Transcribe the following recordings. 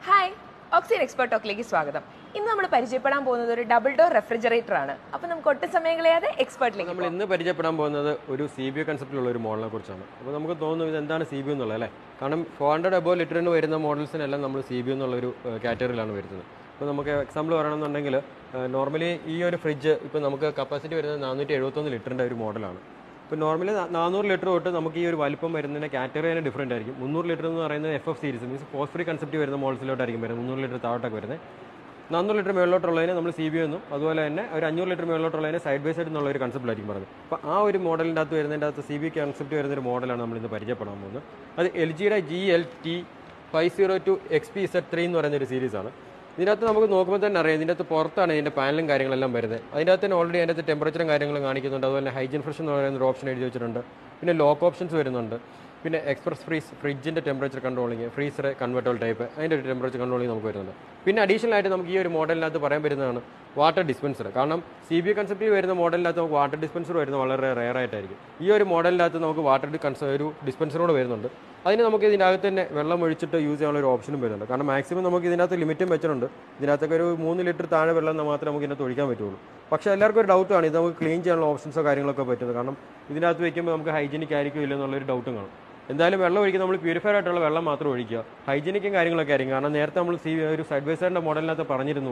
hi oxygen expert ടോക്കിലേക്ക് സ്വാഗതം ഇന്ന് നമ്മൾ പരിചയപ്പെടാൻ പോകുന്നത് ഒരു ഡബിൾ ഡോർ റെഫ്രിജറേറ്റർ ആണ് അപ്പൊ നമുക്ക് ഒട്ടും സമയം കളയാതെ എക്സ്പേർട്ടിലേക്ക് നമ്മൾ ഇന്ന് പരിചയപ്പെടാൻ പോകുന്നത് ഒരു സി ബി കൺസെപ്റ്റിലുള്ള ഒരു മോഡലിനെ കുറിച്ചാണ് അപ്പോൾ നമുക്ക് തോന്നുന്നു ഇത് എന്താണ് സി ബി എന്നുള്ളത് അല്ലേ കാരണം ഫോർ ഹൺഡ്രഡ് അബോ ലിറ്ററിന് വരുന്ന മോഡൽസിനെല്ലാം നമ്മൾ സി ബി എന്നുള്ളൊരു കാറ്റഗറിയിലാണ് വരുന്നത് ഇപ്പോൾ നമുക്ക് എക്സാമ്പിൾ പറയണമെന്നുണ്ടെങ്കിൽ നോർമലി ഈ ഒരു ഫ്രിഡ്ജ് ഇപ്പോൾ നമുക്ക് കപ്പാസിറ്റി വരുന്നത് നാനൂറ്റി എഴുപത്തൊന്ന് ലിറ്ററിൻ്റെ ഒരു മോഡലാണ് ഇപ്പോൾ നോർമലി നാനൂറ് ലിറ്റർ തൊട്ട് നമുക്ക് ഈ ഒരു വലിപ്പം വരുന്നതിൻ്റെ കാറ്റഗറി തന്നെ ഡിഫറൻറ്റ് ആയിരിക്കും മുന്നൂറ് ലിറ്റർ എന്ന് പറയുന്നത് എഫ് എഫ് സീരീസ് മീൻസ് ഫോസ്ഫറി കൺസെപ്റ്റ് വരുന്ന മോഡൽസിലോട്ടായിരിക്കും വരുന്നത് മുന്നൂറ് ലിറ്റർ താഴോട്ടൊക്കെ വരുന്നത് നാനൂറ് ലിറ്റർ മേളിലോട്ടുള്ളതിനെ നമ്മൾ സി ബി എന്നും അതുപോലെ തന്നെ ഒരു അഞ്ഞൂറ് ലിറ്റർ മേളിലോട്ടുള്ളതിനെ സൈഡ് ബൈ സൈഡ് എന്നുള്ള ഒരു കൺസെപ്റ്റിലായിരിക്കും പറയുന്നത് അപ്പോൾ ആ ഒരു മോഡലിൻ്റെ അകത്ത് വരുന്നതിൻ്റെ അകത്ത് സി ബി കൺസെപ്റ്റ് വരുന്ന ഒരു മോഡലാണ് നമ്മൾ ഇന്ന് പരിചയപ്പെടാൻ പോകുന്നത് അത് എൽ ജിയുടെ G L T five zero two X P set three എന്ന് പറയുന്ന ഒരു സീരീസാണ് ഇതിനകത്ത് നമുക്ക് നോക്കുമ്പോൾ തന്നെ അറിയാം ഇതിൻ്റെ അകത്ത് പുറത്താണ് ഇതിൻ്റെ പാനലും കാര്യങ്ങളെല്ലാം വരുന്നത് അതിൻ്റെ അകത്ത് തന്നെ ഓൾറെഡി അതിൻ്റെ അകത്ത് ടെമ്പറേച്ചറും കാര്യങ്ങളും കാണിക്കുന്നുണ്ട് അതുപോലെ ഹൈജീൻ ഫ്രഷ് എന്ന് പറയുന്ന ഒരു ഓപ്ഷൻ എഴുതി വെച്ചിട്ടുണ്ട് പിന്നെ ലോക്ക് ഓപ്ഷൻസ് വരുന്നുണ്ട് പിന്നെ എക്സ്പ്രസ് ഫ്രീസ് ഫ്രിഡ്ജിൻ്റെ temperature controlling freezer convertible type അതിൻ്റെ ഒരു ടെമ്പറേച്ചർ കൺട്രോളിങ് നമുക്ക് വരുന്നുണ്ട് പിന്നെ അഡീഷണൽ ആയിട്ട് നമുക്ക് ഈ ഒരു മോഡലിനകത്ത് പറയാൻ പറ്റുന്നതാണ് വാട്ടർ ഡിസ്പെൻസർ കാരണം സി ബി കൺസെപ്റ്റിൽ വരുന്ന മോഡലിനകത്ത് നമുക്ക് വാട്ടർ ഡിസ്പെൻസർ വരുന്നത് വളരെ റെയർ ആയിട്ടായിരിക്കും ഈ ഒരു മോഡലിനകത്ത് നമുക്ക് വാട്ടർ കൺസ ഒരു ഡിസ്പെൻസർ കൂടെ വരുന്നുണ്ട് അതിന് നമുക്ക് ഇതിൻ്റെ അകത്ത് തന്നെ വെള്ളം ഒഴിച്ചിട്ട് യൂസ് ചെയ്യാനുള്ള ഒരു ഓപ്ഷനും വരുന്നുണ്ട് കാരണം മാക്സിമം നമുക്ക് ഇതിനകത്ത് ലിമിറ്റും വെച്ചിട്ടുണ്ട് ഇതിനകത്തൊക്കെ ഒരു മൂന്ന് ലിറ്റർ താഴെ വെള്ളം മാത്രമേ നമുക്ക് ഇതിനകത്ത് ഒഴിക്കാൻ പറ്റുള്ളൂ പക്ഷേ എല്ലാവർക്കും ഒരു ഡൗട്ടാണ് ഇത് നമുക്ക് ക്ലീൻ ചെയ്യാനുള്ള ഓപ്ഷൻസോ കാര്യങ്ങളൊക്കെ പറ്റുന്നത് കാരണം ഇതിനകത്ത് വെക്കുമ്പോൾ നമുക്ക് ഹൈജീനിക് ആയിരിക്കും ഇല്ലെന്നുള്ളൊരു ഡൗട്ടും കാണും എന്തായാലും വെള്ളം ഒഴിക്കുക നമ്മൾ പ്യൂരിഫൈഡ് ആയിട്ടുള്ള വെള്ളം മാത്രം ഒഴിക്കുക ഹൈജീനിക്കും കാര്യങ്ങളൊക്കെ ആയിരിക്കും കാരണം നേരത്തെ നമ്മൾ സി ഒരു സൈഡ് ബൈ സൈഡിൻ്റെ മോഡലിനകത്ത് പറഞ്ഞിരുന്നു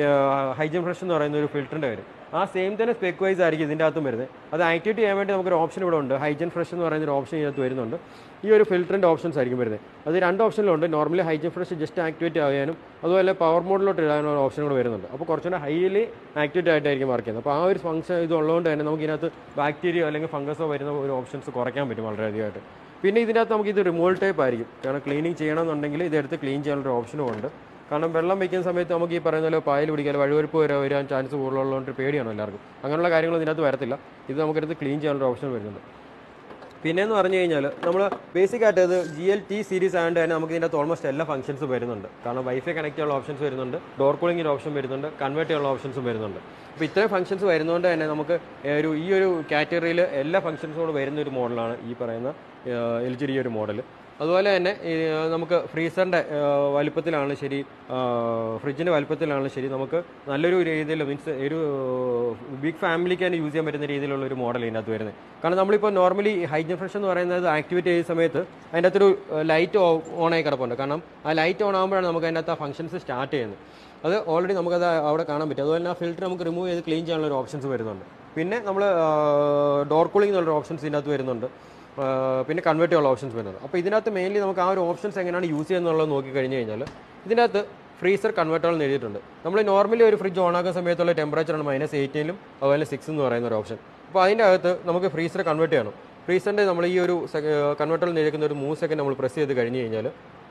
ഹൈജീൻ ഫ്രഷ് എന്ന് പറയുന്ന ഒരു ഫിൽറ്ററിൻ്റെ കാര്യം ആ സെയിം തന്നെ സ്പെക്ക് വൈസ് ആയിരിക്കും ഇതിൻ്റെ അകത്തും വരുന്നത് അത് ആക്ടിവേറ്റ് ചെയ്യാൻ വേണ്ടി നമുക്കൊരു ഓപ്ഷൻ ഇവിടെ ഉണ്ട് ഹൈജീൻ ഫ്രഷ് എന്ന് പറയുന്ന ഒരു ഓപ്ഷൻ ഇതിനകത്ത് വരുന്നുണ്ട് ഈ ഒരു ഫിൽറ്ററിൻ്റെ ഓപ്ഷൻസ് ആയിരിക്കും വരുന്നത് അത് രണ്ട് ഓപ്ഷനിലുണ്ട് normally hygiene fresh just activate ആകാനും അതുപോലെ പവർ മോഡിലോട്ട് ഇടാനും ഒരു ഓപ്ഷൻ കൂടെ വരുന്നുണ്ട് അപ്പോൾ കുറച്ചുകൂടെ ഹൈലി ആക്ടിവേറ്റ് ആയിട്ടായിരിക്കും വർക്ക് ചെയ്യുന്നത് അപ്പോൾ ആ ഒരു ഫംഗ്ഷൻ ഇത് ഉള്ളതുകൊണ്ട് തന്നെ നമുക്ക് ഇതിനകത്ത് ബാക്ടീരിയ അല്ലെങ്കിൽ ഫംഗസോ വരുന്ന ഒരു ഓപ്ഷൻസ് കുറയ്ക്കാൻ പറ്റും വളരെയധികമായിട്ട് പിന്നെ ഇതിനകത്ത് നമുക്ക് ഇത് റിമോട്ട് ടൈപ്പ് ആയിരിക്കും കാരണം ക്ലീനിങ് ചെയ്യണമെന്നുണ്ടെങ്കിൽ ഇതെടുത്ത് ക്ലീൻ ചെയ്യാനുള്ള ഒരു ഓപ്ഷനും ഉണ്ട് കാരണം വെള്ളം വയ്ക്കുന്ന സമയത്ത് നമുക്ക് ഈ പറയുന്ന പോലെ പായൽ പിടിക്കാൻ വഴുവരിപ്പ് വരെ വരാൻ ചാൻസ് കൂടുതലുള്ളതുകൊണ്ട് പേടിയാണ് എല്ലാവർക്കും അങ്ങനെയുള്ള കാര്യങ്ങൾ ഇതിനകത്ത് വരത്തില്ല ഇത് നമുക്കെടുത്ത് ക്ലീൻ ചെയ്യാനുള്ള ഓപ്ഷൻ വരുന്നുണ്ട് പിന്നെയെന്ന് പറഞ്ഞു കഴിഞ്ഞാൽ നമ്മൾ ബേസിക് ആയിട്ട് ഇത് ജി എൽ ടി സീരീസ് ആയതുകൊണ്ട് തന്നെ നമുക്ക് ഇതിനകത്ത് ഓൾമോസ്റ്റ് എല്ലാ ഫംഗ്ഷൻസും വരുന്നുണ്ട് കാരണം വൈഫൈ കണക്ട് ചെയ്യാനുള്ള ഓപ്ഷൻസ് വരുന്നുണ്ട് ഡോർ കൂളിങ്ങിൻ്റെ ഓപ്ഷൻ വരുന്നുണ്ട് കൺവേർട്ട് ചെയ്യാനുള്ള ഓപ്ഷൻസും വരുന്നുണ്ട് അപ്പോൾ ഇത്രയും ഫംഗ്ഷൻസ് വരുന്നതുകൊണ്ട് തന്നെ നമുക്ക് ഒരു ഈ ഒരു കാറ്റഗറിയിൽ എല്ലാ ഫംഗ്ഷൻസോട് വരുന്ന ഒരു മോഡലാണ് ഈ പറയുന്ന എൽ ജി ഡി ഒരു മോഡൽ അതുപോലെ തന്നെ ഈ, നമുക്ക് ഫ്രീസറിൻ്റെ വലുപ്പത്തിലാണെങ്കിലും ശരി ഫ്രിഡ്ജിൻ്റെ വലുപ്പത്തിലാണെങ്കിലും ശരി നമുക്ക് നല്ലൊരു രീതിയിൽ മീൻസ് ഒരു ബിഗ് ഫാമിലിക്ക് തന്നെ യൂസ് ചെയ്യാൻ പറ്റുന്ന രീതിയിലുള്ള ഒരു മോഡൽ ഇതിനകത്ത് വരുന്നത് കാരണം നമ്മളിപ്പോൾ നോർമലി ഹൈജൻ ഫ്രഷ് എന്ന് പറയുന്നത് ആക്ടിവേറ്റ് ചെയ്യുന്ന സമയത്ത് അതിൻ്റെ അകത്തൊരു ലൈറ്റ് ഓൺ ആയി കിടപ്പുണ്ട് കാരണം ആ ലൈറ്റ് ഓൺ ആകുമ്പോഴാണ് നമുക്ക് അതിനകത്ത് ആ ഫംഗ്ഷൻസ് സ്റ്റാർട്ട് ചെയ്യുന്നത് അത് ഓൾറെഡി നമുക്കത് അവിടെ കാണാൻ പറ്റും അതുപോലെ തന്നെ ആ ഫിൽറ്റർ നമുക്ക് റിമൂവ് ചെയ്ത് ക്ലീൻ ചെയ്യാനുള്ള ഒരു ഓപ്ഷൻസ് വരുന്നുണ്ട് പിന്നെ നമ്മൾ ഡോർ കൂളിംഗ് എന്നുള്ള ഓപ്ഷൻസ് ഇതിനകത്ത് വരുന്നുണ്ട് ആ, പിന്നെ കൺവേർട്ട് ചെയ്യാനുള്ള ഓപ്ഷൻസ് വരുന്നത് അപ്പോൾ ഇതിനകത്ത് മെയിൻലി നമുക്ക് ആ ഒരു ഓപ്ഷൻസ് എങ്ങനെയാണ് യൂസ് ചെയ്യുന്നുള്ളത് നോക്കി കഴിഞ്ഞ് കഴിഞ്ഞാൽ ഇതിനകത്ത് ഫ്രീസർ കൺവേർട്ടർ എന്ന് എഴുതിയിട്ടുണ്ട് നമ്മൾ നോർമലി ഒരു ഫ്രിഡ്ജ് ഓൺ ആക്കുന്ന സമയത്തുള്ള ടെമ്പറേച്ചറാണ് മൈനസ് എയ്റ്റീനിലും അതുപോലെ സിക്സ് എന്ന് പറയുന്ന ഒരു ഓപ്ഷൻ അപ്പോൾ അതിൻ്റെ അകത്ത് നമുക്ക് ഫ്രീസർ കൺവേർട്ട് ചെയ്യണം ഫ്രീസറിൻ്റെ നമ്മൾ ഈ ഒരു കൺവേർട്ടറിൽ എഴുതിക്കുന്ന ഒരു മൂന്ന് സെക്കൻഡ് നമ്മൾ പ്രസ് ചെയ്ത് കഴിഞ്ഞ് കഴിഞ്ഞാൽ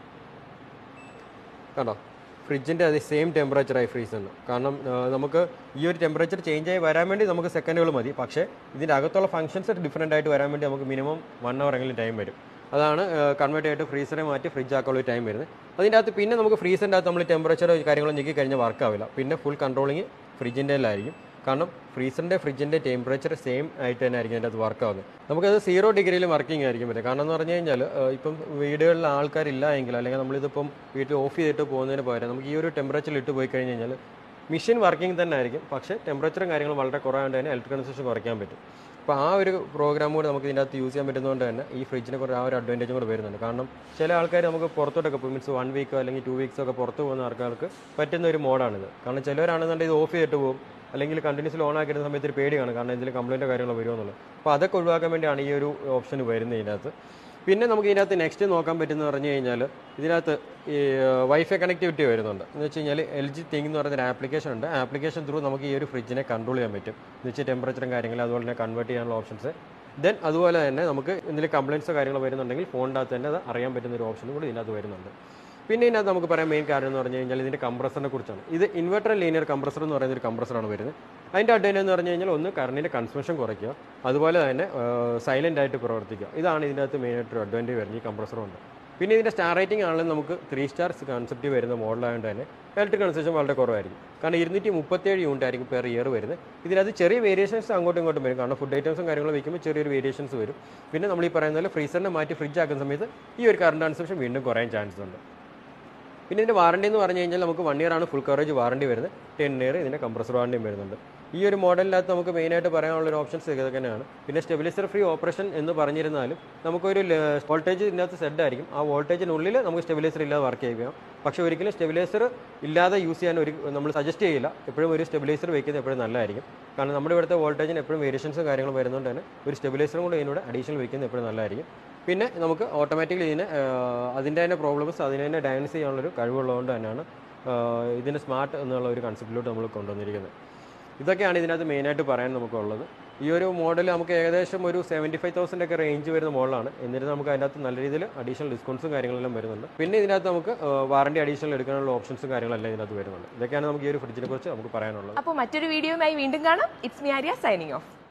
കണ്ടോ ഫ്രിഡ്ജിൻ്റെ അതേ സെയിം ടെമ്പറേച്ചറായി ഫ്രീസറിന് കാരണം ആ, നമുക്ക് ഈ ഒരു ടെമ്പറേച്ചർ ചേഞ്ച് ആയി വരാൻ വേണ്ടി നമുക്ക് സെക്കൻഡുകൾ മതി പക്ഷേ ഇതിൻ്റെ അകത്തുള്ള ഫംഗ്ഷൻസ് ഡിഫറെൻ്റ് ആയിട്ട് വരാൻ വേണ്ടി നമുക്ക് മിനിമം വൺ അവർ എങ്കിലും ടൈം വരും അതാണ് കൺവേർട്ട് ആയിട്ട് ഫ്രീസറെ മാറ്റി ഫ്രിഡ്ജ് ആക്കാനുള്ള ടൈം വരുന്നത് അതിൻ്റെ അകത്ത് പിന്നെ നമുക്ക് ഫ്രീസറിൻ്റെ അകത്ത് നമ്മൾ ടെമ്പറേച്ചർ കാര്യങ്ങളും ഞെക്കി കഴിഞ്ഞാൽ വർക്ക് ആവില്ല പിന്നെ ഫുൾ കൺട്രോളിങ് ഫ്രിഡ്ജിൻ്റെ ആയിരിക്കും കാരണം ഫ്രീസറിൻ്റെ ഫ്രിഡ്ജിൻ്റെ ടെമ്പറേച്ചർ സെയിം ആയിട്ട് തന്നെ ആയിരിക്കും അതിൻ്റെ അകത്ത് വർക്ക് ആവുന്നത് നമുക്കത് സീറോ ഡിഗ്രിയിൽ വർക്കിംഗ് ആയിരിക്കും പറ്റും കാരണം എന്ന് പറഞ്ഞു കഴിഞ്ഞാൽ ഏഹ്, ഇപ്പം വീടുകളിൽ ആൾക്കാരില്ല എങ്കിൽ അല്ലെങ്കിൽ നമ്മളിതിപ്പം വീട്ടിൽ ഓഫ് ചെയ്തിട്ട് പോകുന്നതിന് പകരം നമുക്ക് ഈ ഒരു ടെമ്പറേച്ചറിൽ ഇട്ട് പോയി കഴിഞ്ഞ് കഴിഞ്ഞാൽ മെഷീൻ വർക്കിംഗ് തന്നെ ആയിരിക്കും പക്ഷേ ടെമ്പറേച്ചറും കാര്യങ്ങളും വളരെ കുറവായതുകൊണ്ട് തന്നെ ഇലക്ട്രിക് കൺസപ്ഷൻ കുറയ്ക്കാൻ പറ്റും അപ്പോൾ ആ ഒരു പ്രോഗ്രാം കൂടെ നമുക്ക് ഇതിൻ്റെ അകത്ത് യൂസ് ചെയ്യാൻ പറ്റുന്നതുകൊണ്ട് തന്നെ ഈ ഫ്രിഡ്ജിനെ കുറച്ച് ആ ഒരു അഡ്വാൻറ്റേജും കൂടെ വരുന്നുണ്ട് കാരണം ചില ആൾക്കാർ നമുക്ക് പുറത്തോട്ടൊക്കെ പോകും മീൻസ് വൺ വീക്കോ അല്ലെങ്കിൽ ടു വീക്സോ ഒക്കെ പുറത്ത് പോകുന്ന ആൾക്കാർക്ക് പറ്റുന്ന ഒരു മോഡാണിത് കാരണം ചിലവരാണെന്നുണ്ടെങ്കിൽ ഇത് ഓഫ് ചെയ്തിട്ട് പോകും അല്ലെങ്കിൽ കണ്ടിന്യൂസ്ലി ഓൺ ആക്കിയിരുന്ന സമയത്ത് ഒരു പേടിയാണ് കാരണം ഇതിൽ കംപ്ലൈൻറ്റോ കാര്യങ്ങളോ വരുമോ എന്നുള്ളത് അപ്പോൾ അതൊക്കെ ഒഴിവാക്കാൻ വേണ്ടിയാണ് ഈ ഒരു ഓപ്ഷൻ വരുന്നത് ഇതിനകത്ത് പിന്നെ നമുക്ക് ഇതിനകത്ത് നെക്സ്റ്റ് നോക്കാൻ പറ്റുന്ന പറഞ്ഞു കഴിഞ്ഞാൽ ഇതിനകത്ത് ഈ വൈഫൈ കണക്ടിവിറ്റി വരുന്നുണ്ട് എന്ന് വെച്ച് കഴിഞ്ഞാൽ എൽ ജി തിങ് എന്ന് പറയുന്ന ഒരു ആപ്ലിക്കേഷൻ ഉണ്ട് ആപ്ലിക്കേഷൻ ത്രൂ നമുക്ക് ഈ ഒരു ഫ്രിഡ്ജിനെ കൺട്രോൾ ചെയ്യാൻ പറ്റും എന്ന് വെച്ചാൽ ടെമ്പറേച്ചറും കാര്യങ്ങളും അതുപോലെ തന്നെ കൺവേർട്ട് ചെയ്യാനുള്ള ഓപ്ഷൻസ് ദെൻ അതുപോലെ തന്നെ നമുക്ക് എന്തെങ്കിലും കംപ്ലയിൻസോ കാര്യങ്ങളോ വരുന്നുണ്ടെങ്കിൽ ഫോണിൻ്റെ അകത്ത് തന്നെ അത് അറിയാൻ പറ്റുന്ന ഒരു ഓപ്ഷനും കൂടി ഇതിനകത്ത് വരുന്നുണ്ട് പിന്നെ ഇതിനകത്ത് നമുക്ക് പറയാൻ മെയിൻ കാര്യം എന്ന് പറഞ്ഞു കഴിഞ്ഞാൽ ഇതിൻ്റെ കംപ്രസറിനെ കുറിച്ചാണ് ഇത് ഇൻവെർട്ടർ ലീനിയർ കംപ്രസർ എന്ന് പറയുന്ന ഒരു കംപ്രസറാണ് വരുന്നത് അതിൻ്റെ അഡ്വാൻറ്റേജ് എന്ന് പറഞ്ഞു കഴിഞ്ഞാൽ ഒന്ന് കറണ്ടിൻ്റെ കൺസംഷൻ കുറയ്ക്കുക അതുപോലെ തന്നെ സൈലൻ്റ് ആയിട്ട് പ്രവർത്തിക്കുക ഇതാണ് ഇതിൻ്റെ അകത്ത് മെയിനായിട്ട് അഡ്വാൻറ്റേജ് വരുന്നത് ഈ കംപ്രസറുണ്ട് പിന്നെ ഇതിൻ്റെ സ്റ്റാർ റേറ്റിംഗ് ആണെങ്കിലും നമുക്ക് ത്രീ സ്റ്റാർ കൺസെപ്റ്റ് വരുന്ന മോഡലായതുകൊണ്ട് തന്നെ ഇലക്ട്രിക് കൺസംഷൻ വളരെ കുറവായിരിക്കും കാരണം ഇരുന്നൂറ്റി മുപ്പത്തേഴ് യൂണിറ്റ് ആയിരിക്കും പെർ ഇയർ വരുന്നത് ഇതിനകത്ത് ചെറിയ വേരിയേഷൻസ് അങ്ങോട്ടും ഇങ്ങോട്ടും വരും കാരണം ഫുഡ് ഐറ്റംസും കാര്യങ്ങളും വയ്ക്കുമ്പോൾ ചെറിയൊരു വേരിയേഷൻസ് വരും പിന്നെ നമ്മൾ ഈ പറയുന്ന പോലെ ഫ്രീസറിനെ മാറ്റി ഫ്രിഡ്ജ് ആക്കുന്ന സമയത്ത് ഈ ഒരു കറണ്ട് കൺസംഷൻ വീണ്ടും കുറയാൻ ചാൻസ് ഉണ്ട് പിന്നെ ഇതിൻ്റെ വാറണ്ടി എന്ന് പറഞ്ഞു കഴിഞ്ഞാൽ നമുക്ക് വൺ ഇയർ ആണ് ഫുൾ കവറേജ് വാറണ്ടി വരുന്നത് ടെൻ ഇയർ ഇതിൻ്റെ കംപ്രസർ വാറണ്ടിയും വരുന്നുണ്ട് ഈ ഒരു മോഡലിനകത്ത് നമുക്ക് മെയിനായിട്ട് പറയാനുള്ള ഒരു ഓപ്ഷൻസ് ഇതൊക്കെ തന്നെയാണ് പിന്നെ സ്റ്റെബിലൈസർ ഫ്രീ ഓപ്പറേഷൻ എന്ന് പറഞ്ഞിരുന്നാലും നമുക്കൊരു വോൾട്ടേജ് ഇതിനകത്ത് സെറ്റ് ആയിരിക്കും ആ വോൾട്ടേജിനുള്ളിൽ നമുക്ക് സ്റ്റെബിലൈസർ ഇല്ലാതെ വർക്ക് ചെയ്യാം പക്ഷേ ഒരിക്കലും സ്റ്റെബിലൈസർ ഇല്ലാതെ യൂസ് ചെയ്യാൻ ഒരു നമ്മൾ സജസ്റ്റ് ചെയ്യില്ല എപ്പോഴും ഒരു സ്റ്റെബിലൈസർ വെക്കുന്നത് എപ്പോഴും നല്ലതായിരിക്കും കാരണം നമ്മുടെ ഇവിടുത്തെ വോൾട്ടേജിന് എപ്പോഴും വേരിയേഷൻസും കാര്യങ്ങളും വരുന്നതുകൊണ്ട് തന്നെ ഒരു സ്റ്റെബിലൈസറും കൂടെ ഇതിനോട് അഡീഷണൽ വെക്കുന്നത് എപ്പോഴും നല്ലതായിരിക്കും പിന്നെ നമുക്ക് ഓട്ടോമാറ്റിക്കലി ഇതിന് ആഹ്, അതിൻ്റെ തന്നെ പ്രോബ്ലംസ് അതിനെ തന്നെ ഡയഗ്നോസ് ചെയ്യാനുള്ളൊരു കഴിവുള്ളതുകൊണ്ട് തന്നെയാണ് ആഹ്, ഇതിന് സ്മാർട്ട് എന്നുള്ള ഒരു കൺസെപ്റ്റിലോട്ട് നമ്മൾ കൊണ്ടുവന്നിരിക്കുന്നത് ഇതൊക്കെയാണ് ഇതിനകത്ത് മെയിനായിട്ട് പറയാൻ നമുക്കുള്ളത് ഈ ഒരു മോഡൽ നമുക്ക് ഏകദേശം ഒരു സെവൻറ്റി ഫൈവ് തൗസൻഡ് ഒക്കെ റേഞ്ച് വരുന്ന മോഡലാണ് എന്നിട്ട് നമുക്ക് അതിനകത്ത് നല്ല രീതിയിൽ അഡീഷണൽ ഡിസ്കൗണ്ട്സും കാര്യങ്ങളെല്ലാം വരുന്നുണ്ട് പിന്നെ ഇതിനകത്ത് നമുക്ക് വാറണ്ടി അഡീഷണൽ എടുക്കാനുള്ള ഓപ്ഷൻസും കാര്യങ്ങളെല്ലാം ഇതിനകത്ത് വരുന്നുണ്ട് ഇതൊക്കെയാണ് നമുക്ക് ഈ ഒരു ഫ്രിഡ്ജിനെ കുറിച്ച് നമുക്ക് പറയാനുള്ളത് അപ്പോൾ മറ്റൊരു വീഡിയോയുമായി വീണ്ടും കാണാം it's me Arya signing of